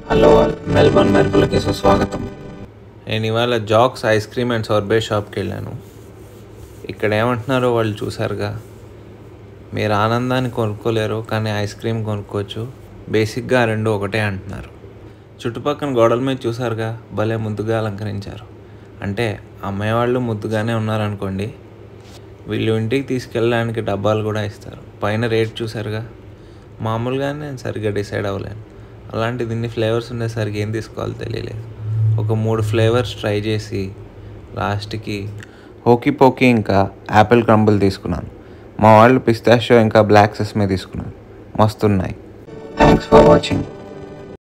hello Melbourne మెరుపులకి సుస్వాగతం నేను ఇవాళ Jack's ice cream and sorbet షాప్కి వెళ్ళాను ఇక్కడ ఏమంటున్నారో వాళ్ళు చూసారుగా మీరు ఆనందాన్ని కొనుక్కోలేరు కానీ ఐస్ క్రీమ్ కొనుక్కోవచ్చు బేసిక్గా ఆ రెండు ఒకటే అంటున్నారు చుట్టుపక్కల గోడల మీద చూసారుగా భలే ముద్దుగా అలంకరించారు అంటే అమ్మేవాళ్ళు ముద్దుగానే ఉన్నారనుకోండి వీళ్ళు ఇంటికి తీసుకెళ్ళడానికి డబ్బాలు కూడా ఇస్తారు పైన రేట్ చూసారుగా మామూలుగానే నేను సరిగ్గా డిసైడ్ అవ్వలేను అలాంటిది ఇన్ని ఫ్లేవర్స్ ఉండేసరికి ఏం తీసుకోవాలో తెలియలేదు ఒక మూడు ఫ్లేవర్స్ ట్రై చేసి లాస్ట్కి హోకీ పోకీ ఇంకా యాపిల్ క్రంబుల్ తీసుకున్నాను మా వాళ్ళు పిస్తాషో ఇంకా బ్లాక్ సెస్మే తీసుకున్నారు మస్తున్నాయి థ్యాంక్స్ ఫర్ వాచింగ్